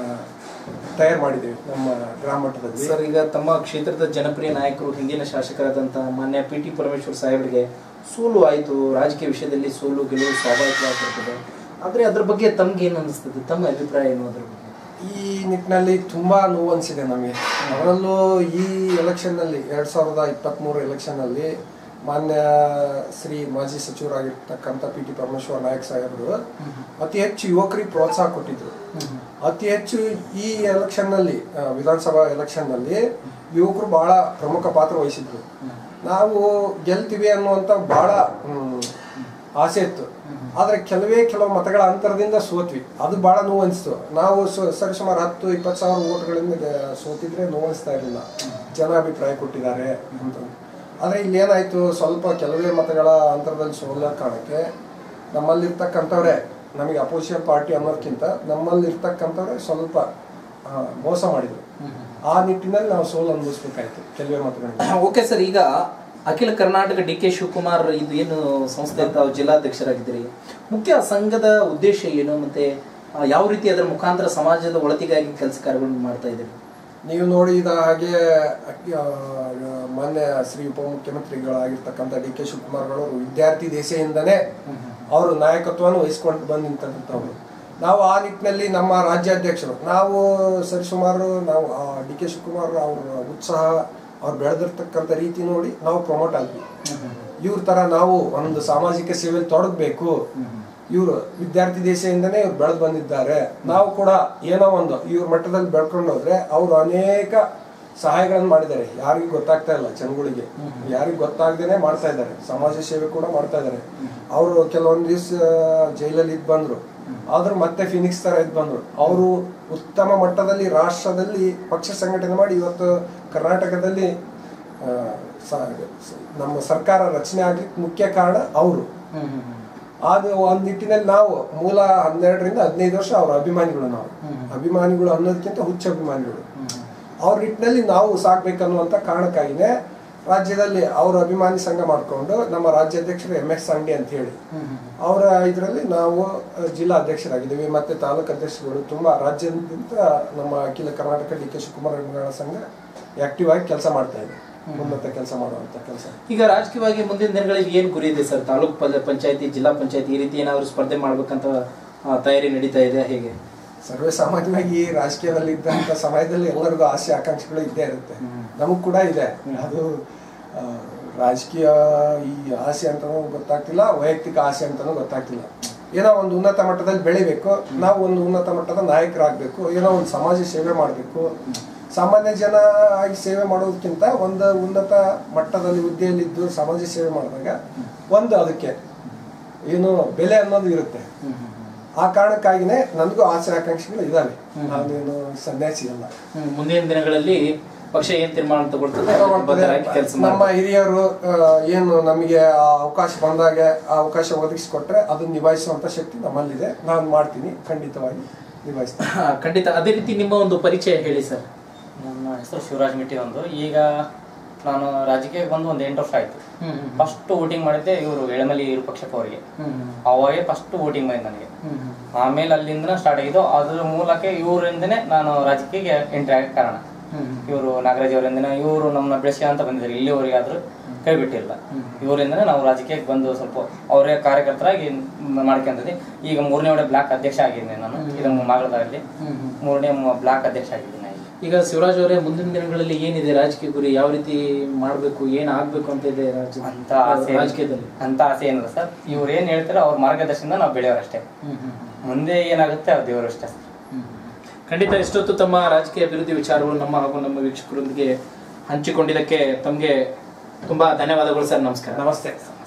ತಯಾರು ಮಾಡಿದ್ದೇವೆ ನಮ್ಮ ಗ್ರಾಮ ಮಟ್ಟದಲ್ಲಿ
ಸರ್ ಈಗ ತಮ್ಮ ಕ್ಷೇತ್ರದ ಜನಪ್ರಿಯ ನಾಯಕರು ಹಿಂದಿನ ಶಾಸಕರಾದಂತಹ ಮಾನ್ಯ ಪಿ ಟಿ ಪರಮೇಶ್ವರ್ ಸಾಹೇಬರಿಗೆ ಸೋಲು ಆಯಿತು ರಾಜಕೀಯ ವಿಷಯದಲ್ಲಿ ಸೋಲು ಗೆಲುವು ಸ್ವಾಭಾವಿಕವಾಗಿರ್ತದೆ ಆದರೆ ಅದ್ರ ಬಗ್ಗೆ ತಮ್ಗೆ ಏನು ಅನಿಸ್ತದೆ ತಮ್ಮ ಅಭಿಪ್ರಾಯ ಏನು ಅದ್ರ ಬಗ್ಗೆ
ಈ ನಿಟ್ಟಿನಲ್ಲಿ ತುಂಬಾ ನೋವು ಅನಿಸಿದೆ ನಮಗೆ ಅದರಲ್ಲೂ ಈ ಎಲೆಕ್ಷನ್ ನಲ್ಲಿ ಎರಡ್ ಸಾವಿರದ ಇಪ್ಪತ್ತ್ ಮೂರು ಎಲೆಕ್ಷನ್ ನಲ್ಲಿ ಮಾನ್ಯ ಶ್ರೀ ಮಾಜಿ ಸಚಿವರಾಗಿರ್ತಕ್ಕಂಥ ಪಿ ಟಿ ಪರಮೇಶ್ವರ ನಾಯಕ್ ಸಾಹೇಬರು ಅತಿ ಹೆಚ್ಚು ಯುವಕರಿಗೆ ಪ್ರೋತ್ಸಾಹ ಕೊಟ್ಟಿದ್ರು ಅತಿ ಹೆಚ್ಚು ಈ ಎಲೆಕ್ಷನ್ ನಲ್ಲಿ ಆ, ವಿಧಾನಸಭಾ ಎಲೆಕ್ಷನ್ ನಲ್ಲಿ ಯುವಕರು ಬಹಳ ಪ್ರಮುಖ ಪಾತ್ರ ವಹಿಸಿದ್ರು ನಾವು ಗೆಲ್ತೀವಿ ಅನ್ನುವಂತ ಬಹಳ ಹ್ಮ್, ಆಸೆ ಇತ್ತು ಆದ್ರೆ ಕೆಲವೇ ಕೆಲವು ಮತಗಳ ಅಂತರದಿಂದ ಸೋತ್ವಿ ಅದು ಬಹಳ ನೋವು ಅನಿಸ್ತು ನಾವು ಸು- ಸರಿಸುಮಾರು ಹತ್ತು ಇಪ್ಪತ್ತು ಸಾವಿರ ಓಟ್ಗಳಿಂದ ಗೆ- ಸೋತಿದ್ರೆ ನೋವು ಅನಿಸ್ತಾ ಇರಲಿಲ್ಲ ಜನ ಅಭಿಪ್ರಾಯ ಕೊಟ್ಟಿದ್ದಾರೆ ಅಂತ ಆದ್ರೆ ಇಲ್ಲಿ ಏನಾಯ್ತು ಸ್ವಲ್ಪ ಕೆಲವೇ ಮತಗಳ ಅಂತರದಲ್ಲಿ ಸೋಲ ಕಾರಣಕ್ಕೆ ನಮ್ಮಲ್ಲಿರ್ತಕ್ಕಂಥವ್ರೆ ನಮಗೆ ಅಪೋಸಿಷನ್ ಪಾರ್ಟಿ ಅನ್ನೋದಕ್ಕಿಂತ ನಮ್ಮಲ್ಲಿರ್ತಕ್ಕಂಥವ್ರೆ ಸ್ವಲ್ಪ ಆ, ಮೋಸ ಮಾಡಿದ್ರು ಆ ನಿಟ್ಟಿನಲ್ಲಿ ನಾವು ಸೋಲು ಅನುಭವಿಸ್ಬೇಕಾಯ್ತು ಕೆಲವೇ ಮತಗಳಿಂದ
ಓಕೆ ಸರ್ ಈಗ ಅಖಿಲ ಕರ್ನಾಟಕ ಡಿ ಕೆ ಶಿವಕುಮಾರ್ ಇದು ಏನು ಸಂಸ್ಥೆ ತಾವು ಜಿಲ್ಲಾಧ್ಯಕ್ಷರಾಗಿದ್ದೀರಿ ಮುಖ್ಯ ಸಂಘದ ಉದ್ದೇಶ ಏನು ಮತ್ತೆ ಆ, ಯಾವ ರೀತಿ ಅದರ ಮುಖಾಂತರ ಸಮಾಜದ ಒಳತಿಗಾಗಿ ಕೆಲಸ ಕಾರ್ಯಗಳನ್ನು ಮಾಡ್ತಾ ಇದ್ದೀರಿ
ನೀವು ನೋಡಿದ ಹಾಗೆ ಆ, ಮಾನ್ಯ ಶ್ರೀ ಉಪಮುಖ್ಯಮಂತ್ರಿಗಳಾಗಿರ್ತಕ್ಕಂಥ ಡಿ ಕೆ ಶಿವಕುಮಾರ್ ಅವರು ವಿದ್ಯಾರ್ಥಿ ದೇಶೆಯಿಂದನೇ ಅವರು ನಾಯಕತ್ವವನ್ನು ವಹಿಸ್ಕೊಂಡು ಬಂದು ನಿಂತಂಥವ್ರು ನಾವು ಆ ನಿಟ್ಟಿನಲ್ಲಿ ನಮ್ಮ ರಾಜ್ಯಾಧ್ಯಕ್ಷರು ನಾವು ಸರಿಸುಮಾರು ನಾವು ಡಿ ಕೆ ಶಿವಕುಮಾರ್ ಅವರ ಉತ್ಸಾಹ ಅವ್ರು ಬೆಳೆದಿರ್ತಕ್ಕಂಥ ರೀತಿ ನೋಡಿ ನಾವು ಪ್ರಮೋಟ್ ಆದ್ವಿ ಇವ್ರ ತರ ನಾವು ಒಂದು ಸಾಮಾಜಿಕ ಸೇವೆಯಲ್ಲಿ ತೊಡಗಬೇಕು ಇವರು ವಿದ್ಯಾರ್ಥಿ ದೇಶದಿಂದನೇ ಇವ್ರು ಬೆಳೆದು ಬಂದಿದ್ದಾರೆ ನಾವು ಕೂಡ ಏನೋ ಒಂದು ಇವ್ರ ಮಟ್ಟದಲ್ಲಿ ಬೆಳ್ಕೊಂಡು ಹೋದ್ರೆ ಅವರು ಅನೇಕ ಸಹಾಯಗಳನ್ನು ಮಾಡಿದ್ದಾರೆ ಯಾರಿಗೂ ಗೊತ್ತಾಗ್ತಾ ಇಲ್ಲ ಜನಗಳಿಗೆ ಯಾರಿಗೂ ಗೊತ್ತಾಗ್ದೇನೆ ಮಾಡ್ತಾ ಇದ್ದಾರೆ ಸಮಾಜ ಸೇವೆ ಕೂಡ ಮಾಡ್ತಾ ಇದ್ದಾರೆ ಅವರು ಕೆಲವೊಂದು ದಿವಸ ಜೈಲಲ್ಲಿ ಇದ್ ಬಂದ್ರು ಆದ್ರೂ ಮತ್ತೆ ಫಿನಿಕ್ಸ್ ತರ ಇದ್ ಬಂದ್ರು ಅವರು ಉತ್ತಮ ಮಟ್ಟದಲ್ಲಿ ರಾಷ್ಟ್ರದಲ್ಲಿ ಪಕ್ಷ ಸಂಘಟನೆ ಮಾಡಿ ಇವತ್ತು ಕರ್ನಾಟಕದಲ್ಲಿ ಆ, ಸ- ಸ- ನಮ್ಮ ಸರ್ಕಾರ ರಚನೆ ಆಗ್ಲಿಕ್ಕೆ ಮುಖ್ಯ ಕಾರಣ ಅವರು ಆಗ ಒಂದ್ ನಿಟ್ಟಿನಲ್ಲಿ ನಾವು ಮೂಲ ಹನ್ನೆರಡರಿಂದ ಹದಿನೈದು ವರ್ಷ ಅವ್ರ ಅಭಿಮಾನಿಗಳು ನಾವು ಅಭಿಮಾನಿಗಳು ಅನ್ನೋದಕ್ಕಿಂತ ಹುಚ್ಚ ಅಭಿಮಾನಿಗಳು ಅವ್ರ ನಿಟ್ಟಿನಲ್ಲಿ ನಾವು ಸಾಕ್ಬೇಕನ್ನುವಂತ ಕಾರಣಕ್ಕಾಗಿನೇ ರಾಜ್ಯದಲ್ಲಿ ಅವ್ರ ಅಭಿಮಾನಿ ಸಂಘ ಮಾಡ್ಕೊಂಡು ನಮ್ಮ ರಾಜ್ಯಾಧ್ಯಕ್ಷರು ಎಂ ಎಸ್ ಅಂಗಡಿ ಅಂತ ಹೇಳಿ ಅವರ ಇದರಲ್ಲಿ ನಾವು ಅಹ್, ಜಿಲ್ಲಾ ಅಧ್ಯಕ್ಷರಾಗಿದ್ದೀವಿ ಮತ್ತೆ ತಾಲೂಕು ಅಧ್ಯಕ್ಷರುಗಳು ತುಂಬಾ ರಾಜ್ಯದಿಂದ ನಮ್ಮ ಅಖಿಲ ಕರ್ನಾಟಕ ಡಿ ಕೆ ಶಿವಕುಮಾರ್ ಅಭಿಮಾನಿಗಳ ಸಂಘ ಆಕ್ಟಿವ್ ಆಗಿ ಕೆಲಸ ಮಾಡ್ತಾ ಇದೆ ಉನ್ನತ ಕೆಲಸ ಮಾಡುವಂತ ಕೆಲಸ
ಈಗ ರಾಜಕೀಯವಾಗಿ ಮುಂದಿನ ದಿನಗಳಲ್ಲಿ ಏನು ಗುರಿ ಇದೆ ಸರ್ ತಾಲೂಕ್ ಪಂಚ- ಪಂಚಾಯತಿ ಜಿಲ್ಲಾ ಪಂಚಾಯತಿ ಈ ರೀತಿ ಏನಾದ್ರು ಸ್ಪರ್ಧೆ ಮಾಡ್ಬೇಕಂತ ಆ, ತಯಾರಿ ನಡೀತಾ ಇದೆ ಹೇಗೆ
ಸರ್ವೇ ಸಾಮಾನ್ಯವಾಗಿ ಈ ರಾಜಕೀಯದಲ್ಲಿ ಇದ್ದಂತ ಸಮಯದಲ್ಲಿ ಎಲ್ಲರಿಗೂ ಆಸೆ ಆಕಾಂಕ್ಷೆಗಳು ಇದ್ದೇ ಇರುತ್ತೆ ನಮಗ್ ಕೂಡ ಇದೆ ಅದು ಆ, ರಾಜಕೀಯ ಈ ಆಸೆ ಅಂತಾನೂ ಗೊತ್ತಾಗ್ತಿಲ್ಲ ವೈಯಕ್ತಿಕ ಆಸೆ ಅಂತಾನೂ ಗೊತ್ತಾಗ್ತಿಲ್ಲ ಏನೋ ಒಂದು ಉನ್ನತ ಮಟ್ಟದಲ್ಲಿ ಬೆಳಿಬೇಕು ನಾವು ಒಂದು ಉನ್ನತ ಮಟ್ಟದ ನಾಯಕರಾಗಬೇಕು ಏನೋ ಒಂದು ಸಮಾಜ ಸೇವೆ ಮಾಡಬೇಕು ಸಾಮಾನ್ಯ ಜನ ಆಗಿ ಸೇವೆ ಮಾಡೋದಕ್ಕಿಂತ ಒಂದು ಉನ್ನತ ಮಟ್ಟದಲ್ಲಿ ಹುದ್ದೆಯಲ್ಲಿದ್ದು ಸಮಾಜ ಸೇವೆ ಮಾಡಿದಾಗ ಒಂದು ಅದಕ್ಕೆ ಏನು ಬೆಲೆ ಅನ್ನೋದು ಇರುತ್ತೆ ಆ ಕಾರಣಕ್ಕಾಗಿನೇ ನನಗೂ ಆಸೆ ಆಕಾಂಕ್ಷೆಗಳು ಇದಾವೆ ನಾನೇನು ಸನ್ಯಾಸಿ ಅಲ್ಲ
ಹ್ಮ್, ಮುಂದಿನ ದಿನಗಳಲ್ಲಿ ಪಕ್ಷ ಏನ್ ತೀರ್ಮಾನ ತಗೊಳ್ತದೆ ಅದಕ್ಕೆ ಬದ್ಧರಾಗಿ ಕೆಲಸ
ನಮ್ಮ ಹಿರಿಯರು ಆ, ಏನು ನಮಗೆ ಆ ಅವಕಾಶ ಬಂದಾಗ ಆ ಅವಕಾಶ ಒದಗಿಸಿಕೊಟ್ರೆ ಅದನ್ನ ನಿಭಾಯಿಸುವಂತ ಶಕ್ತಿ ನಮ್ಮಲ್ಲಿದೆ ನಾನು ಮಾಡ್ತೀನಿ ಖಂಡಿತವಾಗಿ ನಿಭಾಯಿಸ್ತೀನಿ
ಖಂಡಿತ ಅದೇ ರೀತಿ ನಿಮ್ಮ ಒಂದು ಪರಿಚಯ ಹೇಳಿ ಸರ್
ನನ್ನ ಹೆಸರು ಶಿವರಾಜ್ ಮಿಟ್ಟಿ ಒಂದು ಈಗ ನಾನು ರಾಜಕೀಯಕ್ಕೆ ಬಂದು ಒಂದು ಎಂಟು ವರ್ಷ ಆಯ್ತು ಫಸ್ಟ್ ವೋಟಿಂಗ್ ಮಾಡಿದ್ದೆ ಇವರು ಎಳಮಲಿ ವಿರೂಪಾಕ್ಷಪ್ಪ ಅವರಿಗೆ ಅವಾಗೆ ಫಸ್ಟ್ ವೋಟಿಂಗ್ ಮಾಡಿದ್ದು ನನಗೆ ಆಮೇಲೆ ಅಲ್ಲಿಂದ ಸ್ಟಾರ್ಟ್ ಆಗಿದ್ದು ಅದ್ರ ಮೂಲಕ ಇವರಿಂದನೇ ನಾನು ರಾಜಕೀಯಕ್ಕೆ ಎಂಟ್ರಿ ಆಗಕ್ಕೆ ಕಾರಣ ಇವರು ನಾಗರಾಜ್ ಅವರಿಂದನೇ ಇವರು ನಮ್ಮನ್ನ ಬೆಳೆಸಿ ಅಂತ ಬಂದಿದ್ದಾರೆ ಇಲ್ಲಿವರೆಗೆ ಆದ್ರೂ ಕೈ ಬಿಟ್ಟಿಲ್ಲ ಇವರಿಂದನೇ ನಾವು ರಾಜಕೀಯಕ್ಕೆ ಬಂದು ಸ್ವಲ್ಪ ಅವರೇ ಕಾರ್ಯಕರ್ತರಾಗಿ ಮಾಡ್ಕೊಂತಿದ್ದೆ ಈಗ ಮೂರನೇ ಒಡೆ ಬ್ಲಾಕ್ ಅಧ್ಯಕ್ಷ ಆಗಿದ್ದೀನಿ ನಾನು ಇದು ಮಾಗಳದಲ್ಲಿ ಮೂರನೇ ಬ್ಲಾಕ್ ಅಧ್ಯಕ್ಷ ಆಗಿದ್ದೀನಿ ಈಗ.
ಈಗ ಶಿವರಾಜ್ ಅವರೇ ಮುಂದಿನ ದಿನಗಳಲ್ಲಿ ಏನಿದೆ ರಾಜಕೀಯ ಗುರಿ ಯಾವ ರೀತಿ ಮಾಡಬೇಕು ಏನ್ ಆಗ್ಬೇಕು ಅಂತ ಇದೆ ರಾಜ್ಯ
ಅಂತ ಆಸೆ
ರಾಜಕೀಯದಲ್ಲಿ
ಅಂತ ಆಸೆ ಏನಿಲ್ಲ ಸರ್ ಇವ್ರು ಏನ್ ಹೇಳ್ತಾರೆ ಅವ್ರ ಮಾರ್ಗದರ್ಶನದಿಂದ ನಾವು ಬೆಳೆಯೋರಷ್ಟೇ ಮುಂದೆ ಏನಾಗುತ್ತೆ ಅವ್ರು ದೇವರು ಅಷ್ಟೇ ಸರ್
ಖಂಡಿತ ಇಷ್ಟೊತ್ತು ತಮ್ಮ ರಾಜಕೀಯ ಅಭಿವೃದ್ಧಿ ವಿಚಾರಗಳು ನಮ್ಮ ಹಾಗೂ ನಮ್ಮ ವೀಕ್ಷಕರೊಂದಿಗೆ ಹಂಚಿಕೊಂಡಿದ್ದಕ್ಕೆ ತಮಗೆ ತುಂಬಾ ಧನ್ಯವಾದಗಳು ಸರ್ ನಮಸ್ಕಾರ
ನಮಸ್ತೆ